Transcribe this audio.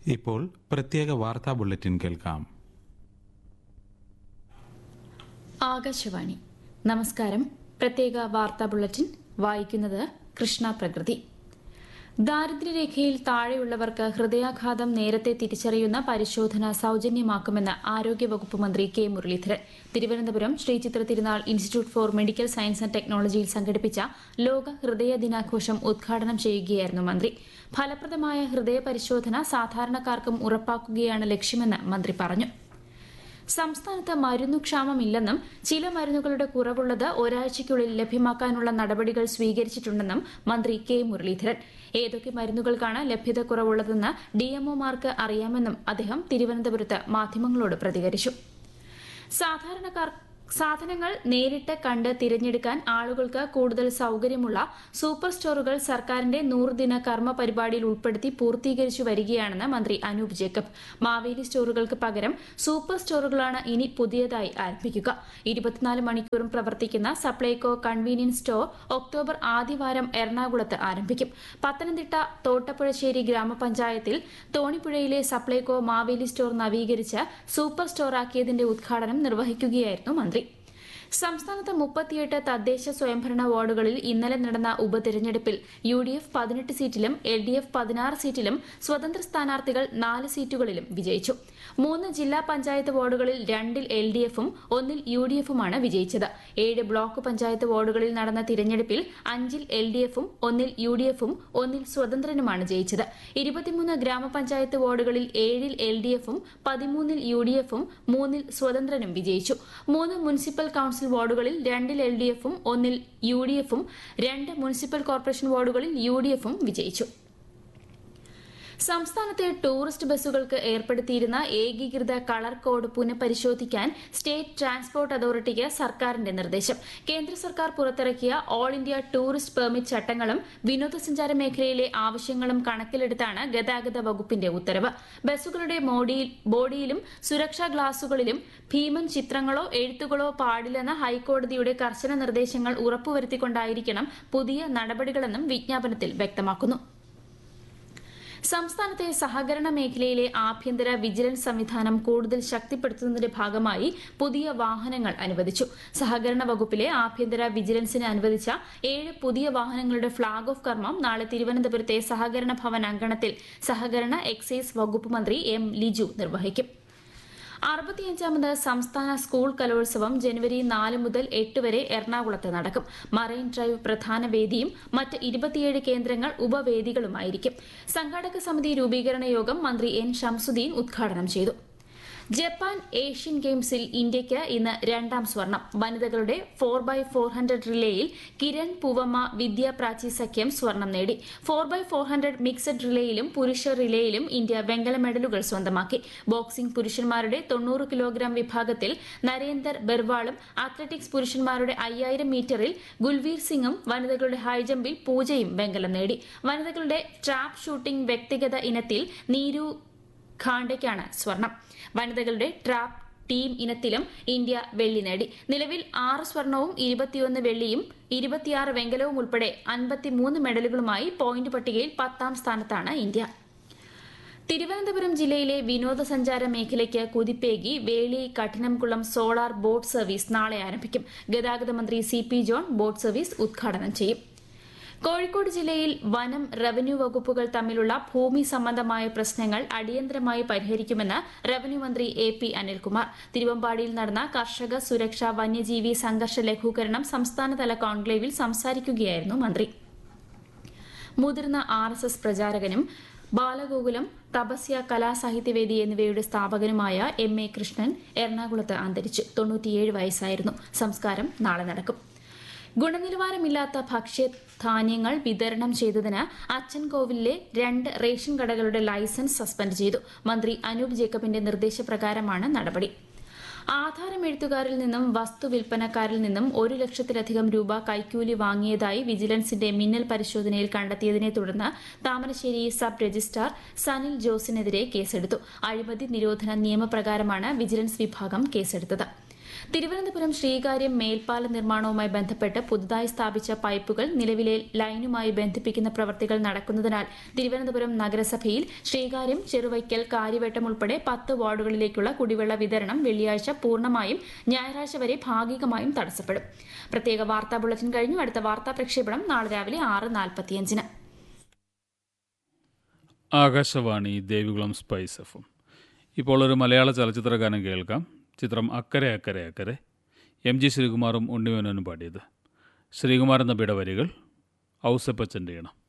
ഇപ്പോൾ പ്രത്യേക വാർത്താ ബുള്ളറ്റിൻ കേൾക്കാം ആകാശവാണി നമസ്കാരം പ്രത്യേക വാർത്താ ബുള്ളറ്റിൻ വായിക്കുന്നത് കൃഷ്ണ പ്രകൃതി ദാരിദ്ര്യരേഖയിൽ താഴെയുള്ളവർക്ക് ഹൃദയാഘാതം നേരത്തെ തിരിച്ചറിയുന്ന പരിശോധന സൌജന്യമാക്കുമെന്ന് ആരോഗ്യവകുപ്പ് മന്ത്രി K Muraleedharan Thiruvananthapuram Sree Chitra Thirunal institute for medical science and ടെക്നോളജിയിൽ സംഘടിപ്പിച്ച ലോക ഹൃദയ ദിനാഘോഷം ഉദ്ഘാടനം ചെയ്യുകയായിരുന്നു മന്ത്രി ഫലപ്രദമായ ഹൃദയ പരിശോധന സാധാരണക്കാർക്കും ഉറപ്പാക്കുകയാണ് ലക്ഷ്യമെന്ന് മന്ത്രി പറഞ്ഞു സംസ്ഥാനത്ത് മരുന്നുക്ഷാമമില്ലെന്നും ചില മരുന്നുകളുടെ കുറവുള്ളത് ഒരാഴ്ചയ്ക്കുള്ളിൽ ലഭ്യമാക്കാനുള്ള നടപടികൾ സ്വീകരിച്ചിട്ടുണ്ടെന്നും മന്ത്രി കെ മുരളീധരൻ ഏതൊക്കെ മരുന്നുകൾക്കാണ് ലഭ്യത കുറവുള്ളതെന്ന് ഡിഎംഒമാർക്ക് അറിയാമെന്നും അദ്ദേഹം തിരുവനന്തപുരത്ത് മാധ്യമങ്ങളോട് പ്രതികരിച്ചു സാധാരണക്കാർ സാധനങ്ങൾ നേരിട്ട് കണ്ട് തിരഞ്ഞെടുക്കാൻ ആളുകൾക്ക് കൂടുതൽ സൌകര്യമുള്ള സൂപ്പർ സ്റ്റോറുകൾ സർക്കാരിന്റെ നൂറുദിന കർമ്മ പരിപാടിയിൽ ഉൾപ്പെടുത്തി പൂർത്തീകരിച്ചു വരികയാണെന്ന് മന്ത്രി അനൂപ് ജേക്കബ് മാവേലി സ്റ്റോറുകൾക്ക് പകരം സൂപ്പർ സ്റ്റോറുകളാണ് ഇനി പുതിയതായി ആരംഭിക്കുക ഇരുപത്തിനാല് മണിക്കൂറും പ്രവർത്തിക്കുന്ന സപ്ലൈകോ കൺവീനിയൻസ് സ്റ്റോർ ഒക്ടോബർ ആദ്യവാരം എറണാകുളത്ത് ആരംഭിക്കും പത്തനംതിട്ട തോട്ടപ്പുഴശ്ശേരി ഗ്രാമപഞ്ചായത്തിൽ തോണിപ്പുഴയിലെ സപ്ലൈകോ മാവേലി സ്റ്റോർ നവീകരിച്ച് സൂപ്പർ സ്റ്റോറാക്കിയതിന്റെ ഉദ്ഘാടനം നിർവഹിക്കുകയായിരുന്നു മന്ത്രി സംസ്ഥാനത്ത് മുപ്പത്തിയെട്ട് തദ്ദേശ സ്വയംഭരണ വാർഡുകളിൽ ഇന്നലെ നടന്ന ഉപതെരഞ്ഞെടുപ്പിൽ യു ഡി എഫ് പതിനെട്ട് സീറ്റിലും എൽ ഡി എഫ് പതിനാറ് സീറ്റിലും സ്വതന്ത്ര സ്ഥാനാർത്ഥികൾ നാല് സീറ്റുകളിലും വിജയിച്ചു മൂന്ന് ജില്ലാ പഞ്ചായത്ത് വാർഡുകളിൽ രണ്ടിൽ എൽ ഡി എഫും ഒന്നിൽ യു ഡി എഫുമാണ് വിജയിച്ചത് ഏഴ് ബ്ലോക്ക് പഞ്ചായത്ത് വാർഡുകളിൽ നടന്ന തിരഞ്ഞെടുപ്പിൽ അഞ്ചിൽ എൽ ഡി എഫും ഒന്നിൽ യു ഡി എഫും ഒന്നിൽ സ്വതന്ത്രനുമാണ് ജയിച്ചത് ഇരുപത്തിമൂന്ന് ഗ്രാമപഞ്ചായത്ത് വാർഡുകളിൽ ഏഴിൽ എൽ ഡി എഫും പതിമൂന്നിൽ യു ഡി എഫും മൂന്നിൽ സ്വതന്ത്രനും വിജയിച്ചു മൂന്ന് മുനിസിപ്പൽ കൌൺസിൽ വാർഡുകളിൽ രണ്ടിൽ എൽ ഡി എഫും ഒന്നിൽ യു ഡി എഫും രണ്ട് മുനിസിപ്പൽ കോർപ്പറേഷൻ വാർഡുകളിൽ യു ഡി എഫും വിജയിച്ചു സംസ്ഥാനത്തെ ടൂറിസ്റ്റ് ബസ്സുകൾക്ക് ഏർപ്പെടുത്തിയിരുന്ന ഏകീകൃത കളർ കോഡ് പുനഃപരിശോധിക്കാൻ സ്റ്റേറ്റ് ട്രാൻസ്പോർട്ട് അതോറിറ്റിക്ക് സർക്കാരിന്റെ നിർദ്ദേശം കേന്ദ്ര സർക്കാർ പുറത്തിറക്കിയ ഓൾ ഇന്ത്യ ടൂറിസ്റ്റ് പെർമിറ്റ് ചട്ടങ്ങളും വിനോദസഞ്ചാര മേഖലയിലെ ആവശ്യങ്ങളും കണക്കിലെടുത്താണ് ഗതാഗത വകുപ്പിന്റെ ഉത്തരവ് ബസ്സുകളുടെ ബോഡിയിലും സുരക്ഷാ ഗ്ലാസുകളിലും ഭീമൻ ചിത്രങ്ങളോ എഴുത്തുകളോ പാടില്ലെന്ന ഹൈക്കോടതിയുടെ കർശന നിർദ്ദേശങ്ങൾ ഉറപ്പുവരുത്തിക്കൊണ്ടായിരിക്കണം പുതിയ നടപടികളെന്നും വിജ്ഞാപനത്തിൽ വ്യക്തമാക്കുന്നു സംസ്ഥാനത്തെ സഹകരണ മേഖലയിലെ ആഭ്യന്തര വിജിലൻസ് സംവിധാനം കൂടുതൽ ശക്തിപ്പെടുത്തുന്നതിന്റെ ഭാഗമായി പുതിയ വാഹനങ്ങൾ അനുവദിച്ചു സഹകരണ വകുപ്പിലെ ആഭ്യന്തര വിജിലൻസിന് അനുവദിച്ച ഏഴ് പുതിയ വാഹനങ്ങളുടെ ഫ്ളാഗ് ഓഫ് കർമ്മം നാളെ തിരുവനന്തപുരത്തെ സഹകരണ ഭവൻ അങ്കണത്തിൽ സഹകരണ എക്സൈസ് വകുപ്പ് മന്ത്രി എം ലിജു നിർവഹിക്കും അറുപത്തിയഞ്ചാമത് സംസ്ഥാന സ്കൂൾ കലോത്സവം ജനുവരി നാല് മുതൽ എട്ട് വരെ എറണാകുളത്ത് നടക്കും മറൈൻ ഡ്രൈവ് പ്രധാന വേദിയും മറ്റ് ഇരുപത്തിയേഴ് കേന്ദ്രങ്ങൾ ഉപവേദികളുമായിരിക്കും സംഘാടക സമിതി രൂപീകരണ യോഗം മന്ത്രി എൻ ഷംസുദ്ദീൻ ഉദ്ഘാടനം ചെയ്തു ജപ്പാൻ ഏഷ്യൻ ഗെയിംസിൽ ഇന്ത്യയ്ക്ക് ഇന്ന് രണ്ടാം സ്വർണം വനിതകളുടെ ഫോർ ബൈ ഫോർ ഹൺഡ്രഡ് റിലേയിൽ കിരൺ പൂവമ്മ വിദ്യ പ്രാചി സഖ്യം സ്വർണം നേടി four by four hundred mixed റിലേയിലും പുരുഷ റിലേയിലും ഇന്ത്യ വെങ്കല മെഡലുകൾ സ്വന്തമാക്കി ബോക്സിംഗ് പുരുഷന്മാരുടെ തൊണ്ണൂറ് കിലോഗ്രാം വിഭാഗത്തിൽ നരേന്ദർ ബെർവാളും അത്ലറ്റിക്സ് പുരുഷന്മാരുടെ അയ്യായിരം മീറ്ററിൽ ഗുൽവീർ സിംഗും വനിതകളുടെ ഹൈജമ്പിൽ പൂജയും വെങ്കലം നേടി വനിതകളുടെ ട്രാപ്പ് ഷൂട്ടിംഗ് വ്യക്തിഗത ഇനത്തിൽ നീരു ഖാണ്ടയ്ക്കാണ് സ്വർണം വനിതകളുടെ ട്രാപ്പ് ടീം ഇനത്തിലും ഇന്ത്യ വെള്ളി നേടി നിലവിൽ ആറ് സ്വർണവും ഇരുപത്തിയൊന്ന് വെള്ളിയും ഇരുപത്തിയാറ് വെങ്കലവും ഉൾപ്പെടെ അൻപത്തിമൂന്ന് മെഡലുകളുമായി പോയിന്റ് പട്ടികയിൽ പത്താം സ്ഥാനത്താണ് ഇന്ത്യ തിരുവനന്തപുരം ജില്ലയിലെ വിനോദസഞ്ചാര മേഖലയ്ക്ക് കുതിപ്പേകി Veli Kadinamkulam solar boat service നാളെ ആരംഭിക്കും ഗതാഗത മന്ത്രി C P John boat service ഉദ്ഘാടനം ചെയ്യും കോഴിക്കോട് ജില്ലയിൽ വനം റവന്യൂ വകുപ്പുകൾ തമ്മിലുള്ള ഭൂമി സംബന്ധമായ പ്രശ്നങ്ങൾ അടിയന്തരമായി പരിഹരിക്കുമെന്ന് റവന്യൂ മന്ത്രി എ പി അനിൽകുമാർ തിരുവമ്പാടിയിൽ നടന്ന കർഷക സുരക്ഷ വന്യജീവി സംഘർഷ ലഘൂകരണം സംസ്ഥാനതല കോൺക്ലേവിൽ സംസാരിക്കുകയായിരുന്നു മന്ത്രി മുതിർന്ന ആർ എസ് എസ് പ്രചാരകനും ബാലഗോകുലം തപസ്യ കലാസാഹിത്യവേദി എന്നിവയുടെ സ്ഥാപകനുമായ എം എ കൃഷ്ണൻ എറണാകുളത്ത് അന്തരിച്ചു തൊണ്ണൂറ്റിയേഴ് വയസ്സായിരുന്നു സംസ്കാരം നാളെ നടക്കും ഗുണനിലവാരമില്ലാത്ത ഭക്ഷ്യധാന്യങ്ങൾ വിതരണം ചെയ്തതിന് അച്ചൻകോവിലിലെ രണ്ട് റേഷൻ കടകളുടെ ലൈസൻസ് സസ്പെൻഡ് ചെയ്തു മന്ത്രി അനൂപ് ജേക്കബിന്റെ നിർദ്ദേശപ്രകാരമാണ് നടപടി ആധാരം എഴുത്തുകാരിൽ നിന്നും വസ്തു വിൽപ്പനക്കാരിൽ നിന്നും ഒരു ലക്ഷത്തിലധികം രൂപ കൈക്കൂലി വാങ്ങിയതായി വിജിലൻസിന്റെ മിന്നൽ പരിശോധനയിൽ കണ്ടെത്തിയതിനെ തുടർന്ന് താമരശ്ശേരി സബ് രജിസ്ട്രാർ സനിൽ ജോസിനെതിരെ കേസെടുത്തു അഴിമതി നിരോധന നിയമപ്രകാരമാണ് വിജിലൻസ് വിഭാഗം കേസെടുത്തത് തിരുവനന്തപുരം ശ്രീകാര്യം മേൽപ്പാല നിർമ്മാണവുമായി ബന്ധപ്പെട്ട് പുതുതായി സ്ഥാപിച്ച പൈപ്പുകൾ നിലവിലെ ലൈനുമായി ബന്ധിപ്പിക്കുന്ന പ്രവൃത്തികൾ നടക്കുന്നതിനാൽ തിരുവനന്തപുരം നഗരസഭയിൽ ശ്രീകാര്യം ചെറുവയ്ക്കൽ കാര്യവട്ടം ഉൾപ്പെടെ പത്ത് വാർഡുകളിലേക്കുള്ള കുടിവെള്ള വിതരണം വെള്ളിയാഴ്ച പൂർണ്ണമായും ഞായറാഴ്ച വരെ ഭാഗികമായും തടസ്സപ്പെടും പ്രത്യേക വാർത്താ ബുള്ളറ്റിൻ കഴിഞ്ഞു അടുത്ത വാർത്താ പ്രക്ഷേപണം നാളെ രാവിലെ ആറ് നാൽപ്പത്തിയഞ്ചിന് ആകാശവാണി ദേവികുളം സ്പൈസ് എഫ് ഇപ്പോൾ ഒരു മലയാള ചലച്ചിത്ര ഗാനം കേൾക്കാം ചിത്രം അക്കരെ അക്കരെ അക്കരെ എം ജി ശ്രീകുമാറും ഉണ്ണിമേനോനും പാടിയത് ശ്രീകുമാരൻ നബിയുടെ വരികൾ ഔസപ്പച്ചൻ്റെ ഇണം